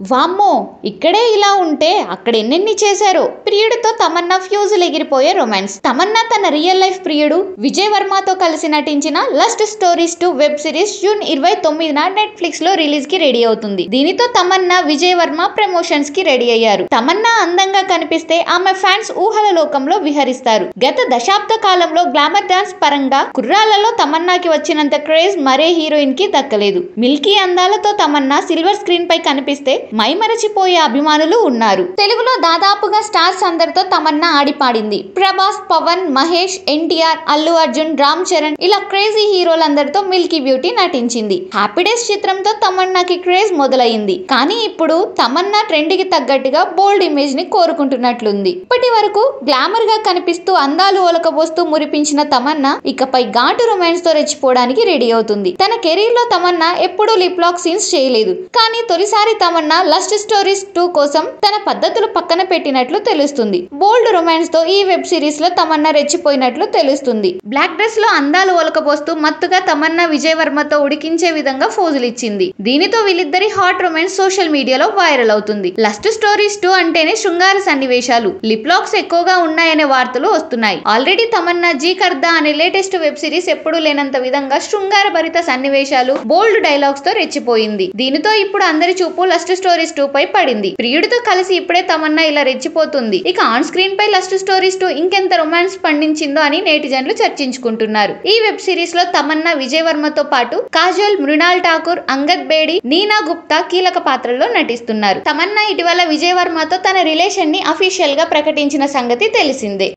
వామ్మో ఇక్కడే ఇలా ఉంటే అక్కడ ఎన్నెన్ని చేశారో ప్రియుడితో తమన్నా ఫ్యూజులు ఎగిరిపోయే రొమాన్స్ తమన్నా తన రియల్ లైఫ్ ప్రియుడు విజయ్ వర్మతో కలిసి నటించిన lust stories two web series June ఇరవై తొమ్మిదిన నెట్ఫ్లిక్స్ లో రిలీజ్ కి రెడీ అవుతుంది దీనితో తమన్నా విజయ్ వర్మ ప్రమోషన్స్ కి రెడీ అయ్యారు తమన్నా అందంగా కనిపిస్తే ఆమె ఫ్యాన్స్ ఊహల లోకంలో విహరిస్తారు గత దశాబ్ద కాలంలో గ్లామర్ డాన్స్ పరంగా కుర్రాళ్లలో తమన్నాకి వచ్చినంత క్రేజ్ మరే హీరోయిన్ కి దక్కలేదు మిల్కీ అందాలతో తమన్నా సిల్వర్ స్క్రీన్ పై కనిపిస్తే మైమరచిపోయే అభిమానులు ఉన్నారు తెలుగులో దాదాపుగా స్టార్స్ అందరితో తమన్నా ఆడిపాడింది ప్రభాస్ పవన్ మహేష్ ఎన్టీఆర్ అల్లు అర్జున్ రామ్ చరణ్ ఇలా క్రేజీ హీరోలందరితో మిల్కీ బ్యూటీ నటించింది హ్యాపీ డేస్ చిత్రంతో తమన్నాకి క్రేజ్ మొదలైంది కానీ ఇప్పుడు తమన్నా ట్రెండ్ కి తగ్గట్టుగా బోల్డ్ ఇమేజ్ ని కోరుకుంటున్నట్లుంది ఇప్పటి వరకు గ్లామర్ గా కనిపిస్తూ అందాలు ఒలకబోస్తూ మురిపించిన తమన్నా ఇకపై ఘాటు రొమాన్స్ తో రెచ్చిపోవడానికి రెడీ అవుతుంది తన కెరీర్ లో తమన్నా ఎప్పుడూ లిప్ లాక్ సీన్స్ చేయలేదు కానీ తొలిసారి తమన్నా లస్ట్ స్టోరీస్ టూ కోసం తన పద్ధతులు పక్కన పెట్టినట్లు తెలుస్తుంది బోల్డ్ రొమాన్స్ తో ఈ వెబ్ సిరీస్ లో తమన్నా రెచ్చిపోయినట్లు తెలుస్తుంది బ్లాక్ డ్రెస్ లో అందాలు ఒలకబోస్తూ మత్తుగా తమన్నా విజయ్ వర్మతో ఉడికించే విధంగా ఫోజులు ఇచ్చింది దీనితో వీళ్ళిద్దరి హాట్ రొమాన్స్ సోషల్ మీడియాలో వైరల్ అవుతుంది లస్ట్ స్టోరీస్ టూ అంటేనే శృంగార సన్నివేశాలు లిప్ లాక్స్ ఎక్కువగా ఉన్నాయనే వార్తలు వస్తున్నాయి ఆల్రెడీ తమన్నా జీ కర్దా అనే లేటెస్ట్ వెబ్ సిరీస్ ఎప్పుడూ లేనంత విధంగా శృంగార భరిత సన్నివేశాలు బోల్డ్ డైలాగ్స్ తో రెచ్చిపోయింది దీనితో ఇప్పుడు అందరి చూపు లస్ట్ స్టోరీస్ టూ పై పడింది ప్రియుడితో కలిసి ఇప్పుడే తమన్నా ఇలా రెచ్చిపోతుంది ఇక ఆన్ స్క్రీన్ పై లస్ట్ స్టోరీస్ టూ ఇంకెంత రొమాన్స్ పండించిందో అని నేటిజన్లు చర్చించుకుంటున్నారు ఈ వెబ్ సిరీస్ లో తమన్నా విజయ్ వర్మతో పాటు కాజల్ మృణాల్ ఠాకూర్ అంగద్ బేడి నీనా గుప్తా కీలక పాత్రల్లో నటిస్తున్నారు తమన్నా ఇటీవల విజయ్ వర్మతో తన రిలేషన్ ని అఫీషియల్ గా ప్రకటించిన సంగతి తెలిసిందే